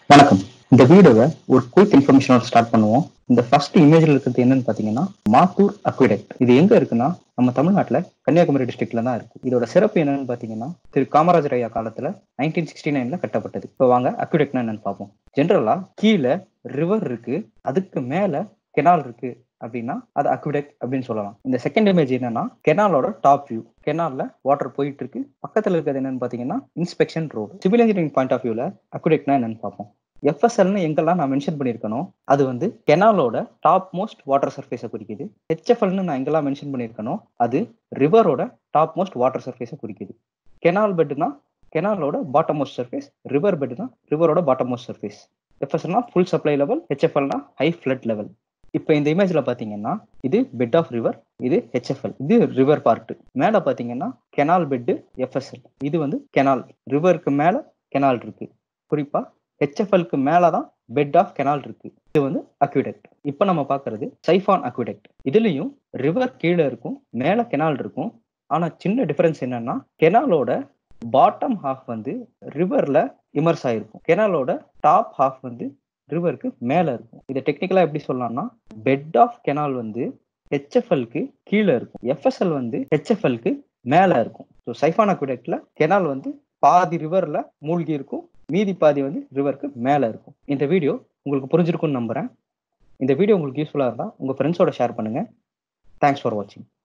வணக்கம் இந்த வீடியோவை ஒரு குயிக் இன்ஃபர்மேஷனோட ஸ்டார்ட் பண்ணுவோம் இந்த ஃபர்ஸ்ட் இமேஜ்ல இருக்கிறது என்னன்னு பாத்தீங்கன்னா மாத்தூர் அக்விடெக்ட் இது எங்க இருக்குன்னா நம்ம தமிழ்நாட்டுல கன்னியாகுமரி டிஸ்ட்ரிக்ட்ல தான் இருக்கு இதோட சிறப்பு என்னன்னு பாத்தீங்கன்னா திரு காமராஜர் ஐயா காலத்துல நைன்டீன் சிக்ஸ்டி நைன்ல கட்டப்பட்டது இப்போ வாங்க அக்விடெக்ட்னா என்னன்னு பார்ப்போம் ஜென்ரலா கீழே ரிவர் இருக்கு அதுக்கு மேல கெனால் இருக்கு அப்படின்னா அது அக்விடெக்ட் அப்படின்னு சொல்லலாம் இந்த செகண்ட் இமேஜ் என்னன்னா கெனாலோட டாப் வியூ கெனால்ல வாட்டர் போயிட்டு இருக்கு பக்கத்துல இருக்கிறது என்னன்னு பாத்தீங்கன்னா inspection road civil engineering point of வியூல அக்விடெக்ட்னா என்னன்னு பார்ப்போம் எஃப்எஸ்எல்னு எங்கெல்லாம் நான் மென்ஷன் பண்ணியிருக்கனோ அது வந்து கெனாலோட டாப் மோஸ்ட் வாட்டர் சர்ஃபேஸை குறிக்குது ஹெச்எஃப்எல்னு நான் எங்கெல்லாம் மென்ஷன் பண்ணியிருக்கனோ அது ரிவரோட டாப் மோஸ்ட் வாட்டர் சர்ஃபேஸை குறிக்குது கெனால் பெட்னா கெனாலோட பாட்டம் மோஸ்ட் சர்ஃபேஸ் ரிவர் பெட்னா ரிவரோட பாட்டம் மோஸ்ட் சர்ஃபேஸ் எஃப்எஸ்எல்னா ஃபுல் சப்ளை லெவல் ஹெச்எஃப்எல்னா ஹை ஃப்ளட் லெவல் இப்போ இந்த இமேஜ்ல பாத்தீங்கன்னா இது பெட் ஆஃப் ரிவர் இது ஹெச்எஃப்எல் இது ரிவர் பார்ட் மேல பாத்தீங்கன்னா கெனால் பெட் எஃப்எஸ்எல் இது வந்து கெனால் ரிவருக்கு மேல கெனால் இருக்கு குறிப்பா ஹெச்எஃப்எல்க்கு மேலதான் பெட் ஆஃப் கெனால் இருக்கு இது வந்து அக்விடெக்ட் இப்போ நம்ம பாக்குறது சைஃபான் அக்விடெக்ட் இதுலயும் ரிவர் கீழே இருக்கும் மேல கெனால் இருக்கும் ஆனா சின்ன டிஃபரன்ஸ் என்னன்னா கெனாலோட பாட்டம் ஹாஃப் வந்து ரிவர்ல இமர்ஸ் ஆயிருக்கும் கெனாலோட டாப் ஹாஃப் வந்து ரிவருக்கு மேல இருக்கும் இதை டெக்னிக்கலா எப்படி சொல்லலாம்னா பெட் ஆஃப் கெனால் வந்து ஹெச்எஃப்எல்க்கு கீழே இருக்கும் எஃப்எஸ்எல் வந்து ஹெச்எஃப்எல்க்கு மேல இருக்கும் ஸோ சைஃபான் அக்விடெக்ட்ல கெனால் வந்து பாதி ரிவர்ல மூழ்கி இருக்கும் மீதி பாதி வந்து ரிவருக்கு மேல இருக்கும் இந்த வீடியோ உங்களுக்கு புரிஞ்சிருக்கும்னு நம்புறேன் இந்த வீடியோ உங்களுக்கு யூஸ்ஃபுல்லா இருந்தா உங்க ஃப்ரெண்ட்ஸோட ஷேர் பண்ணுங்க தேங்க்ஸ் ஃபார் வாட்சிங்